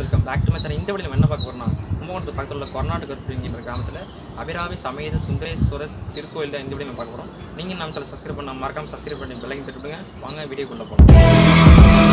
welcome back to மச்சான் இந்த video என்ன பார்க்க போறோம்னா கும்பகோணத்து பக்கத்தில் உள்ள கொர்நாட்டு கருப்புங்கிற கிராமத்தில் அபிராமி சமேத சுந்தரேஸ்வரர் திருக்கோயில் தான் இந்த வீடியோ நம்ம பார்க்க போகிறோம் நீங்கள் நம்ம சேனல் சப்ஸ்கிரைப் பண்ண மறக்காம சப்ஸ்கிரைப் பண்ணி பெல்லையும் தட்டுங்க வாங்க வீடியோக்குள்ளே போகலாம்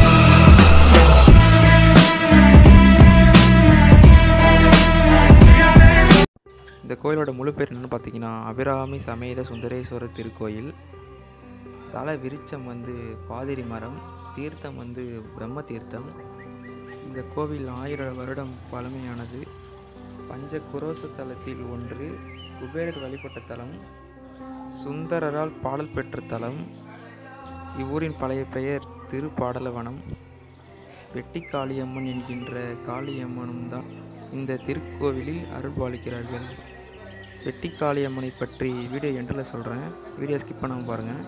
இந்த கோயிலோட முழு பேர் என்னென்னு பார்த்தீங்கன்னா அபிராமி சமேத சுந்தரேஸ்வரர் திருக்கோயில் தலை விருட்சம் வந்து பாதிரி மரம் தீர்த்தம் வந்து பிரம்ம தீர்த்தம் இந்த கோவில் ஆயிரம் வருடம் பழமையானது பஞ்ச குரோச தலத்தில் ஒன்று குபேரர் வழிபட்ட தலம் சுந்தரரால் பாடல் பெற்ற தலம் இவ்வூரின் பழைய பெயர் திருப்பாடலவனம் வெட்டி காளியம்மன் என்கின்ற காளியம்மனும் தான் இந்த திருக்கோவிலில் அருள்பாலிக்கிறார்கள் வெட்டி காளியம்மனை பற்றி வீடியோ எண்டில் சொல்கிறேன் வீடியோ ஸ்கிப் பண்ணாமல் பாருங்கள்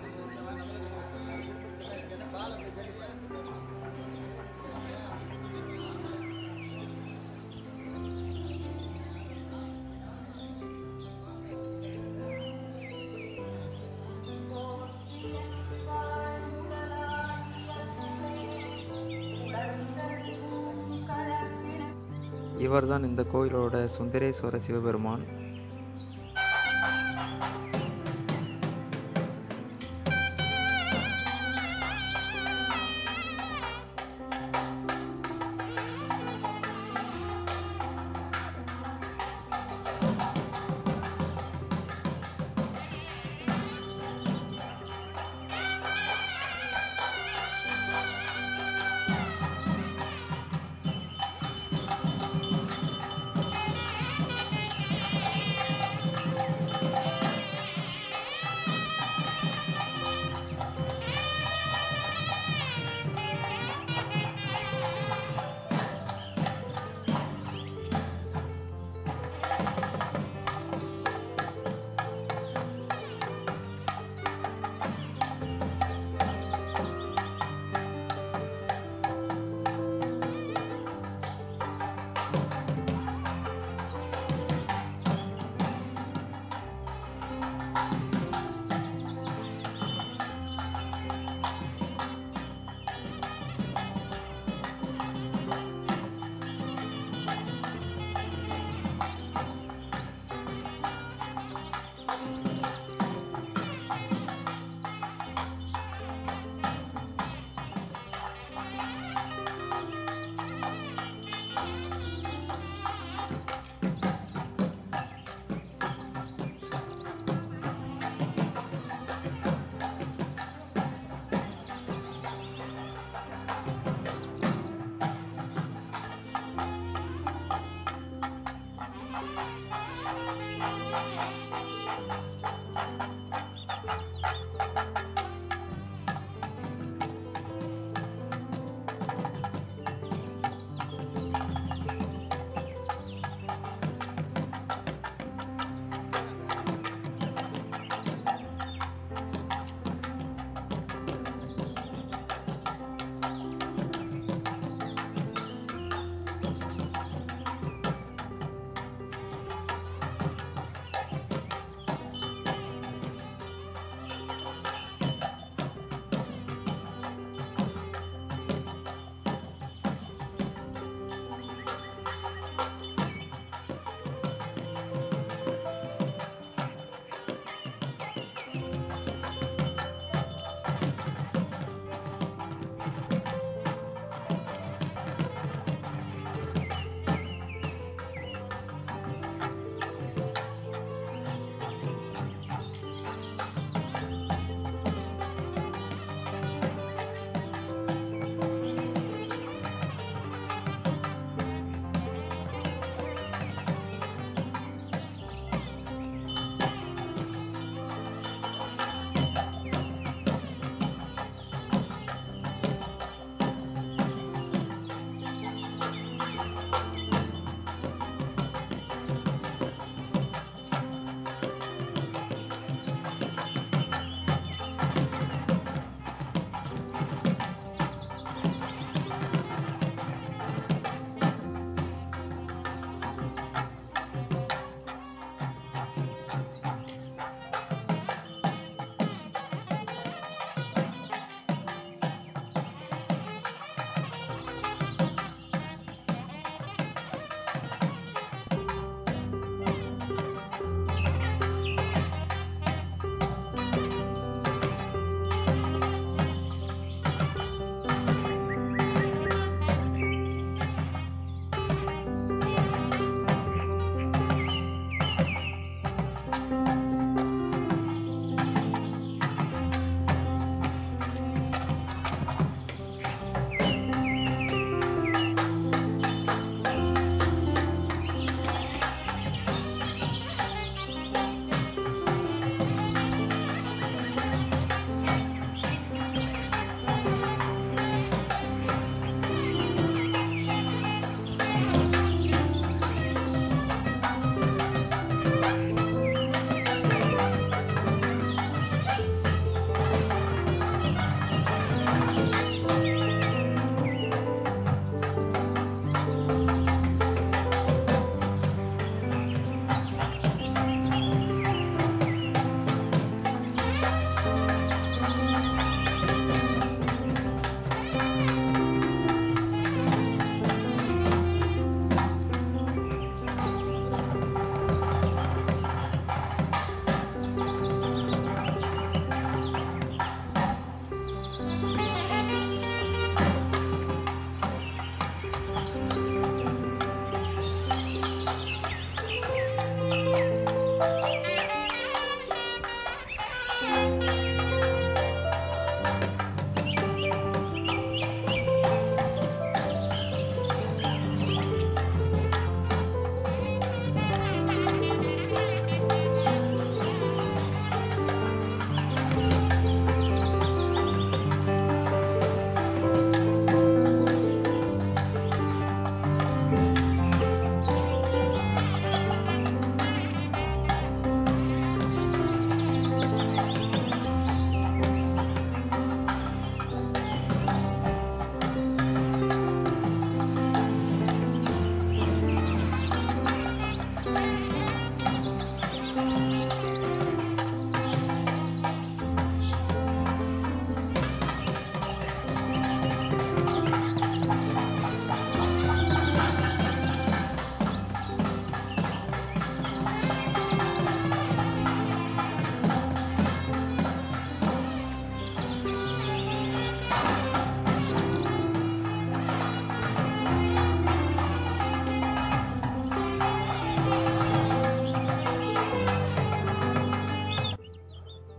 இவர்தான் இந்த கோயிலோட சுந்தரேஸ்வர சிவபெருமான்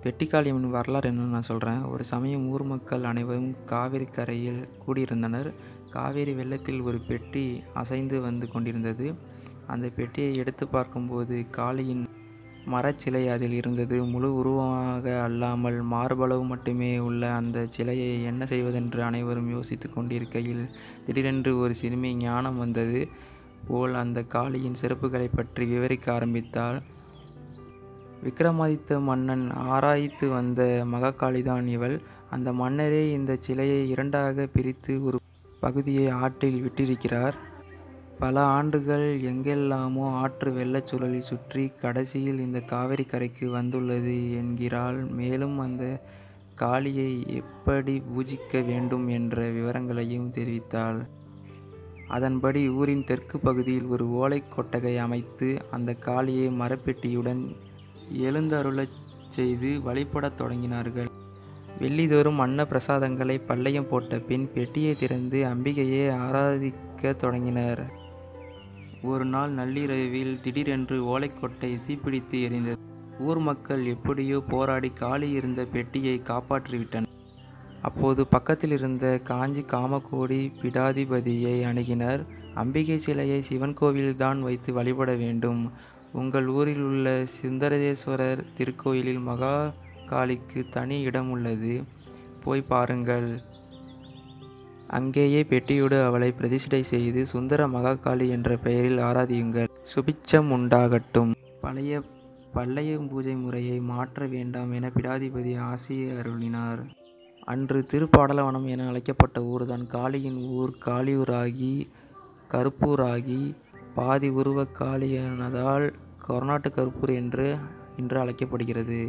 பெட்டிக்காளியம்மன் வரலாறு என்னன்னு நான் சொல்கிறேன் ஒரு சமயம் ஊர் மக்கள் அனைவரும் காவிரி கரையில் கூடியிருந்தனர் காவேரி வெள்ளத்தில் ஒரு பெட்டி அசைந்து வந்து கொண்டிருந்தது அந்த பெட்டியை எடுத்து பார்க்கும்போது காளியின் மரச்சிலை அதில் இருந்தது முழு உருவமாக அல்லாமல் மார்பளவு மட்டுமே உள்ள அந்த சிலையை என்ன செய்வதென்று அனைவரும் யோசித்து கொண்டிருக்கையில் திடீரென்று ஒரு சிறுமி ஞானம் வந்தது போல் அந்த காளியின் சிறப்புகளை பற்றி விவரிக்க ஆரம்பித்தாள் விக்ரமாதித்த மன்னன் ஆராய்த்து வந்த மகாகாளிதான் இவள் அந்த மன்னரே இந்த சிலையை இரண்டாக பிரித்து ஒரு பகுதியை ஆற்றில் விட்டிருக்கிறார் பல ஆண்டுகள் எங்கெல்லாமோ ஆற்று வெள்ளச்சூழலில் சுற்றி கடைசியில் இந்த காவிரி கரைக்கு வந்துள்ளது என்கிறாள் மேலும் அந்த காளியை எப்படி பூஜிக்க வேண்டும் என்ற விவரங்களையும் தெரிவித்தாள் அதன்படி ஊரின் தெற்கு பகுதியில் ஒரு ஓலைக் கொட்டகை அமைத்து அந்த காளியை மரப்பெட்டியுடன் எழுந்தருளச் செய்து வழிபடத் தொடங்கினார்கள் வெள்ளிதோறும் அன்ன பிரசாதங்களை பல்லயம் போட்ட பின் பெட்டியை திறந்து அம்பிகையை ஆராதிக்கத் தொடங்கினர் ஒரு நாள் நள்ளிரவில் திடீரென்று ஓலைக்கொட்டை தீப்பிடித்து எரிந்தது ஊர் மக்கள் எப்படியோ போராடி காலி இருந்த பெட்டியை காப்பாற்றிவிட்டனர் அப்போது பக்கத்தில் இருந்த காஞ்சி காமகோடி பிடாதிபதியை அணுகினர் அம்பிகை சிலையை சிவன் கோவில்தான் வைத்து வழிபட வேண்டும் உங்கள் ஊரில் உள்ள சுந்தரேஸ்வரர் திருக்கோயிலில் மகா காளிக்கு தனி இடம் உள்ளது போய் பாருங்கள் அங்கேயே பெட்டியோடு அவளை பிரதிஷ்டை செய்து சுந்தர மகாகாளி என்ற பெயரில் ஆராதியுங்கள் சுபிட்சம் உண்டாகட்டும் பழைய பல்லைய பூஜை முறையை மாற்ற வேண்டாம் என பிடாதிபதி ஆசி அருளினார் அன்று திருப்பாடலவனம் என அழைக்கப்பட்ட ஊர்தான் காளியின் ஊர் காளியூராகி கருப்பூராகி பாதி உருவ காளியானதால் கொரநாட்டு கருப்பூர் என்று இன்று அழைக்கப்படுகிறது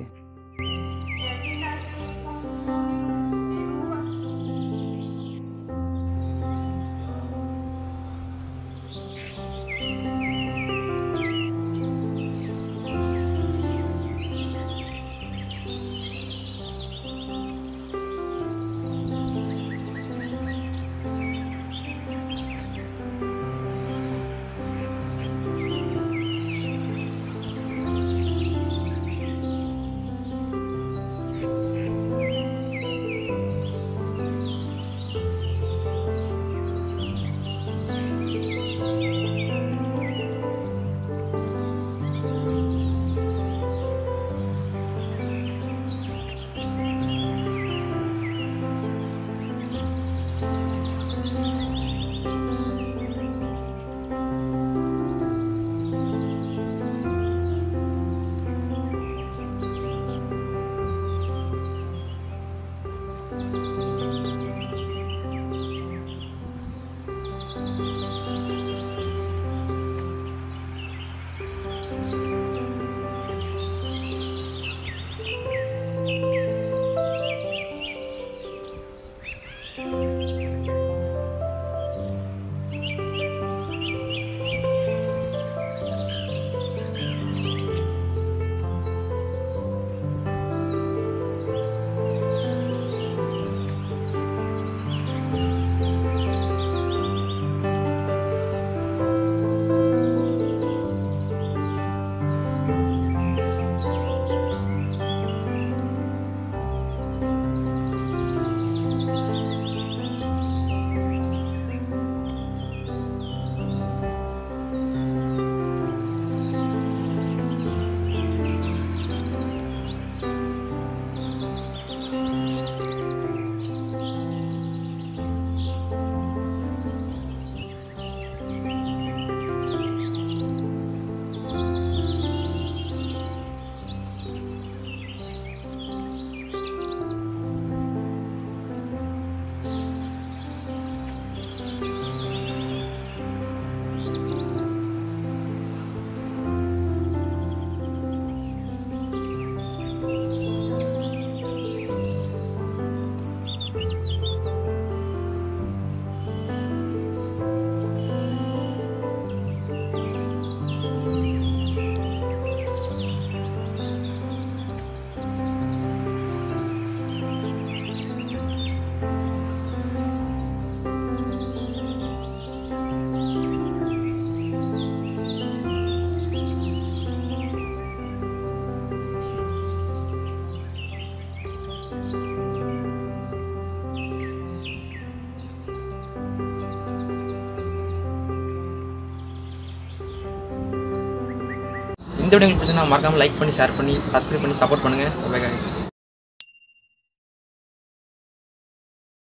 இந்த வீடியோ உங்களுக்கு பிடிச்சா மறக்காமல் லைக் பண்ணி ஷேர் பண்ணி சப்ஸ்கிரைப் பண்ணி சப்போர்ட் பண்ணுங்கள் பை guys